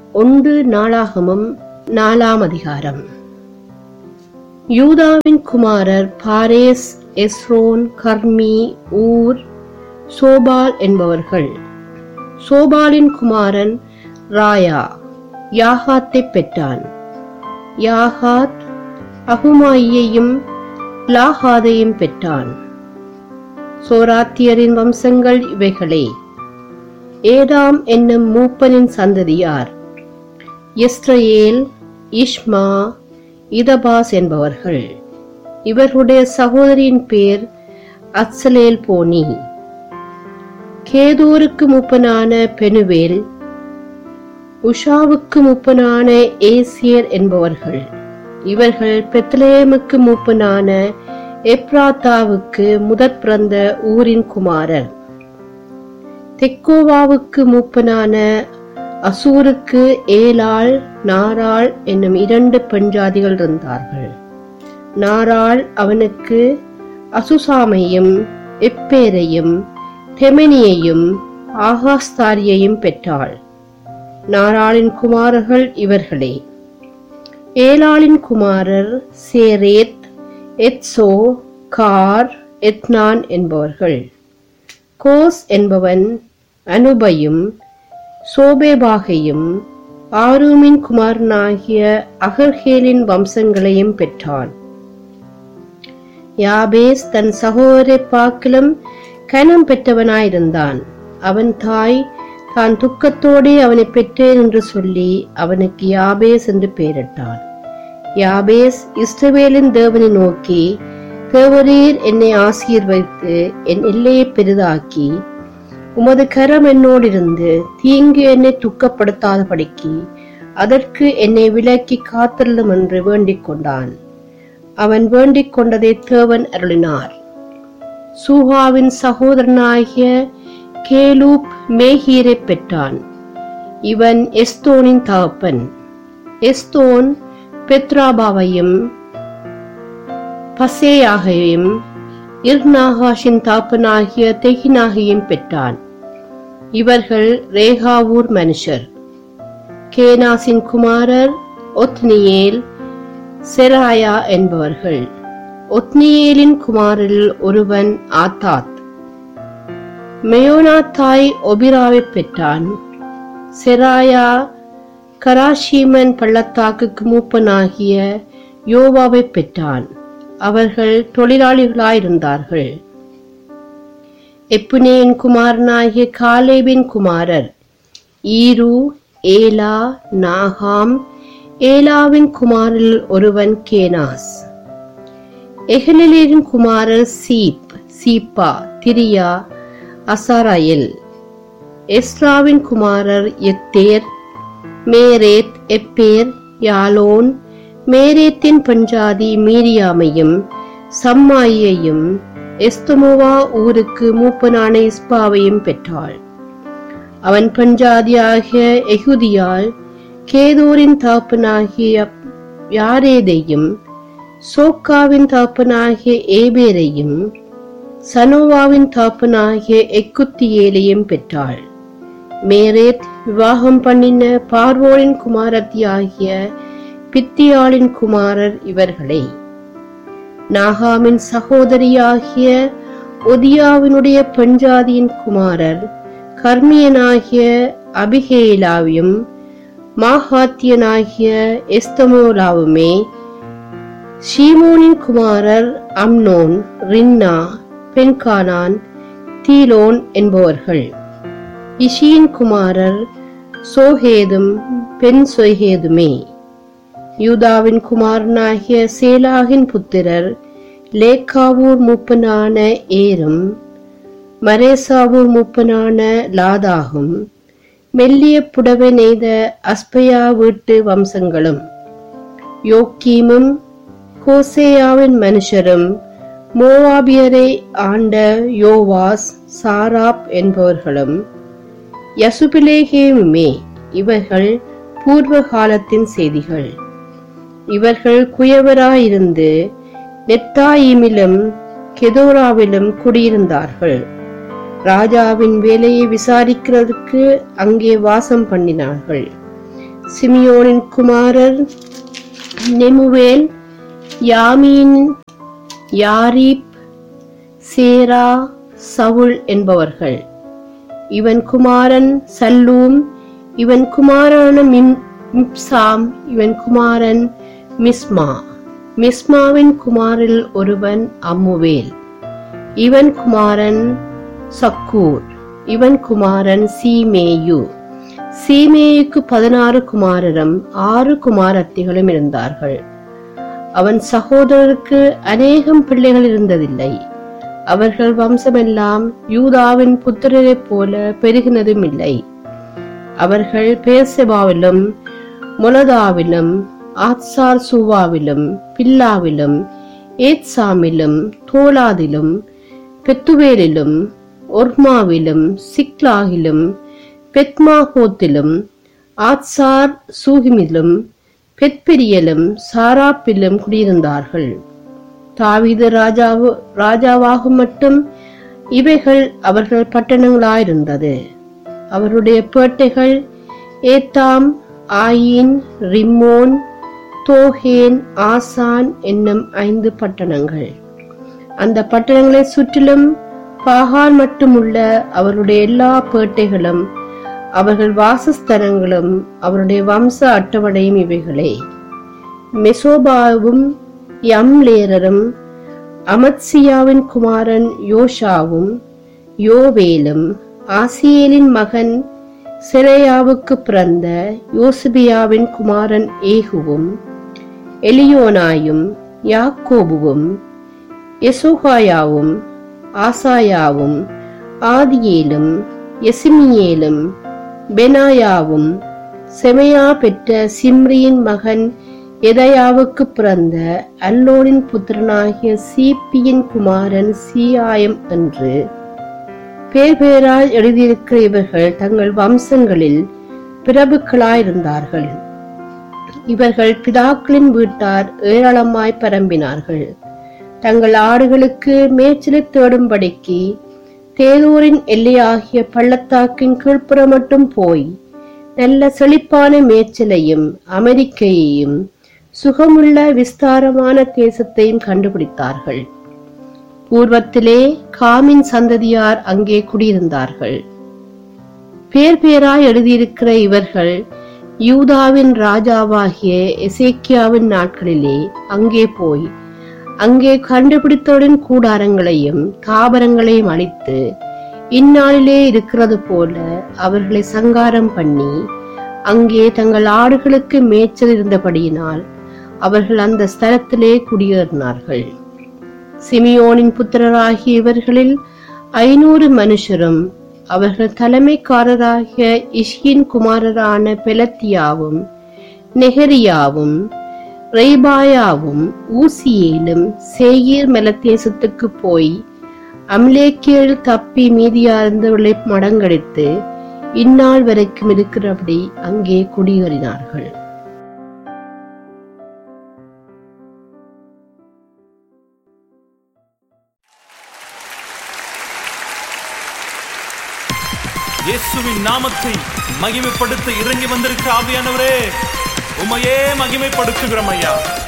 ஒன்று நாளாகமம் நாலாம் அதிகாரம் யூதாவின் குமாரர் பாரேஸ் எஸ்ரோன் கர்மி ஊர் சோபால் என்பவர்கள் சோபாலின் குமாரன் ராயா யாகாத்தை பெற்றான் யாகாத் அகுமாயியையும் லாகாதையும் பெற்றான் சோராத்தியரின் வம்சங்கள் இவைகளே ஏதாம் என்னும் மூப்பனின் சந்ததியார் இஸ்ரவேல் இஷ்மா இதபாஸ் என்பவர்கள் இவர்களுடைய சகோதரியின் பேர் அத்சலேல் போனி கேதூருக்கு மூப்பனான பெனுவேல் உஷாவுக்கு மூப்பனான ஏசியர் என்பவர்கள் இவர்கள் பெத்லேமுக்கு மூப்பனான எப்ராத்தாவுக்கு முதற் பிறந்த ஊரின் குமாரர் தெக்கோவாவுக்கு மூப்பனான அசூருக்கு ஏலாள் நாராள் என்னும் இரண்டு பெண்ஜாதிகள் இருந்தார்கள் நாராள் அவனுக்கு அசுசாமையும் எப்பேரையும் தெமனியையும் ஆகாஸ்தாரியையும் பெற்றாள் நாராளின் குமாரர்கள் இவர்களே ஏலாளின் குமாரர் சேரேத் எத்சோ கார் எத்னான் என்பவர்கள் கோஸ் என்பவன் அனுபையும் சோபேபாகையும் ஆரூமின் குமாரனாகிய அகர்ஹேலின் வம்சங்களையும் பெற்றான் யாபேஸ் தன் சகோதரை பாக்கிலும் கனம் பெற்றவனாயிருந்தான் அவன் தாய் தான் துக்கத்தோடே அவனை பெற்றேன் என்று சொல்லி அவனுக்கு யாபேஸ் என்று பெயரிட்டான் யாபேஸ் இஸ்ரவேலின் தேவனை நோக்கி தேவரீர் என்னை ஆசீர்வதித்து என் எல்லையை பெரிதாக்கி உமது கரம் என்னோடிருந்து தீங்கு என்னை துக்கப்படுத்தாதபடிக்கு அதற்கு என்னை விலக்கி காத்தள்ளும் என்று வேண்டிக் கொண்டான் அவன் வேண்டிக் கொண்டதை தேவன் அருளினார் சூஹாவின் சகோதரனாகிய கேலூப் மேகீரை பெற்றான் இவன் எஸ்தோனின் தகப்பன் எஸ்தோன் பெத்ராபாவையும் பசேயாகையும் இர்நாகாஷின் தாப்பனாகிய தெகினாகையும் பெற்றான் இவர்கள் ரேகாவூர் மனுஷர் கேனாசின் குமாரர் ஒத்னியேல் செராயா என்பவர்கள் ஒத்னியேலின் குமாரில் ஒருவன் ஆத்தாத் மெயோனாத்தாய் ஒபிராவை பெற்றான் செராயா கராஷீமன் பள்ளத்தாக்குக்கு மூப்பனாகிய யோவாவை பெற்றான் அவர்கள் தொழிலாளிகளாயிருந்தார்கள் எப்புனேயின் குமாரனாகிய காலேபின் குமாரர் ஈரு ஏலா நாகாம் ஏலாவின் குமாரில் ஒருவன் கேனாஸ் எஹலிலின் குமாரர் சீப் சீப்பா திரியா அசாராயல் எஸ்ராவின் குமாரர் எத்தேர் மேரேத் எப்பேர் யாலோன் மேரேத்தின் பஞ்சாதி மீரியாமையும் சம்மாயியையும் எஸ்தமோவா ஊருக்கு மூப்பனான இஸ்பாவையும் பெற்றாள் அவன் பஞ்சாதியாகிய எகுதியால் கேதூரின் தாப்பனாகிய யாரேதையும் சோக்காவின் தாப்பனாகிய ஏபேரையும் சனோவாவின் தாப்பனாகிய எக்குத்தியேலையும் பெற்றாள் மேரேத் விவாகம் பண்ணின பார்வோரின் குமாரத்தியாகிய பித்தியாளின் குமாரர் இவர்களே நாகாமின் சகோதரியாகிய ஒதியாவினுடைய பெண்ஜாதியின் குமாரர் கர்மியனாகிய அபிகேலாவையும் மாகாத்தியனாகிய எஸ்தமோலாவுமே ஷீமோனின் குமாரர் அம்னோன் ரின்னா பெண்கானான் தீலோன் என்பவர்கள் இஷியின் குமாரர் சோஹேதும் பெண் சொஹேதுமே யூதாவின் குமாரனாகிய சேலாகின் புத்திரர் லேக்காவூர் மூப்பனான ஏரும் மரேசாவூர் மூப்பனான லாதாகும் மெல்லிய புடவை நெய்த அஸ்பயா வீட்டு வம்சங்களும் யோக்கீமும் கோசேயாவின் மனுஷரும் மோவாபியரை ஆண்ட யோவாஸ் சாராப் என்பவர்களும் யசுபிலேகேமுமே இவர்கள் பூர்வ காலத்தின் செய்திகள் இவர்கள் குயவராயிருந்து நெத்தாயிமிலும் கெதோராவிலும் குடியிருந்தார்கள் ராஜாவின் வேலையை விசாரிக்கிறதுக்கு அங்கே வாசம் பண்ணினார்கள் சிமியோனின் குமாரர் நெமுவேல் யாமீன் யாரீப் சேரா சவுல் என்பவர்கள் இவன் குமாரன் சல்லூம் இவன் குமாரன மிம் மிப்சாம் இவன் குமாரன் மிஸ்மா மிஸ்மாவின் குமாரில் ஒருவன் அம்முவேல் இவன் குமாரன் சக்கூர் இவன் குமாரன் சீமேயு சீமேயுக்கு பதினாறு குமாரரும் ஆறு குமாரத்திகளும் இருந்தார்கள் அவன் சகோதரருக்கு அநேகம் பிள்ளைகள் இருந்ததில்லை அவர்கள் வம்சமெல்லாம் யூதாவின் புத்திரரைப் போல பெருகினதும் இல்லை அவர்கள் பேசபாவிலும் மொலதாவிலும் ஆத்சார் சூவாவிலும் பில்லாவிலும் ஏத்சாமிலும் தோலாதிலும் பெத்துவேலிலும் ஒர்மாவிலும் சிக்லாகிலும் பெத்மாகோத்திலும் ஆத்சார் சூகிமிலும் பெத்பெரியலும் சாராப்பிலும் குடியிருந்தார்கள் தாவீது ராஜாவு ராஜாவாகும் மட்டும் இவைகள் அவர்கள் பட்டணங்களாயிருந்தது அவருடைய பேட்டைகள் ஏத்தாம் ஆயின் ரிம்மோன் தோஹேன் ஆசான் என்னும் ஐந்து பட்டணங்கள் அந்த பட்டணங்களை சுற்றிலும் பாகால் மட்டுமுள்ள அவருடைய எல்லா பேட்டைகளும் அவர்கள் வாசஸ்தலங்களும் அவருடைய வம்ச அட்டவணையும் இவைகளே மெசோபாவும் யம்லேரரும் அமத்சியாவின் குமாரன் யோஷாவும் யோவேலும் ஆசியேலின் மகன் செரையாவுக்கு பிறந்த யோசிபியாவின் குமாரன் ஏகுவும் எலியோனாயும் யாக்கோபுவும் எசோகாயாவும் ஆசாயாவும் ஆதியேலும் எசிமியேலும் பெனாயாவும் செமையா பெற்ற சிம்ரியின் மகன் எதயாவுக்கு பிறந்த அல்லோனின் புத்திரனாகிய சீப்பியின் குமாரன் சீயாயம் என்று பேர் பேரால் எழுதியிருக்கிற இவர்கள் தங்கள் வம்சங்களில் பிரபுக்களாயிருந்தார்கள் இவர்கள் பிதாக்களின் வீட்டார் ஏராளமாய் பரம்பினார்கள் தங்கள் ஆடுகளுக்கு மேய்ச்சலை தேடும்படிக்கு தேதூரின் எல்லையாகிய பள்ளத்தாக்கின் கீழ்ப்புற மட்டும் போய் நல்ல செழிப்பான மேய்ச்சலையும் அமெரிக்கையையும் சுகமுள்ள விஸ்தாரமான தேசத்தையும் கண்டுபிடித்தார்கள் பூர்வத்திலே காமின் சந்ததியார் அங்கே குடியிருந்தார்கள் பேர் பேராய் எழுதியிருக்கிற இவர்கள் யூதாவின் ராஜாவாகிய எசேக்கியாவின் நாட்களிலே அங்கே போய் அங்கே கண்டுபிடித்தவுடன் கூடாரங்களையும் தாபரங்களையும் அழித்து இந்நாளிலே இருக்கிறது போல அவர்களை சங்காரம் பண்ணி அங்கே தங்கள் ஆடுகளுக்கு மேய்ச்சல் இருந்தபடியினால் அவர்கள் அந்த ஸ்தலத்திலே குடியேறினார்கள் சிமியோனின் புத்திரராகிய இவர்களில் ஐநூறு மனுஷரும் அவர்கள் தலைமைக்காரராகிய இஷ்கின் குமாரரான பெலத்தியாவும் நெகரியாவும் ரெய்பாயாவும் ஊசியேலும் சேயீர் மெலத்தேசத்துக்கு போய் அம்லேக்கியல் தப்பி மீதியார்ந்தவர்களை மடங்கடித்து இந்நாள் வரைக்கும் இருக்கிறபடி அங்கே குடியேறினார்கள் இயேசுவின் நாமத்தை மகிமைப்படுத்த இறங்கி வந்திருக்க ஆவியானவரே உமையே மகிமைப்படுத்துகிறோம் ஐயா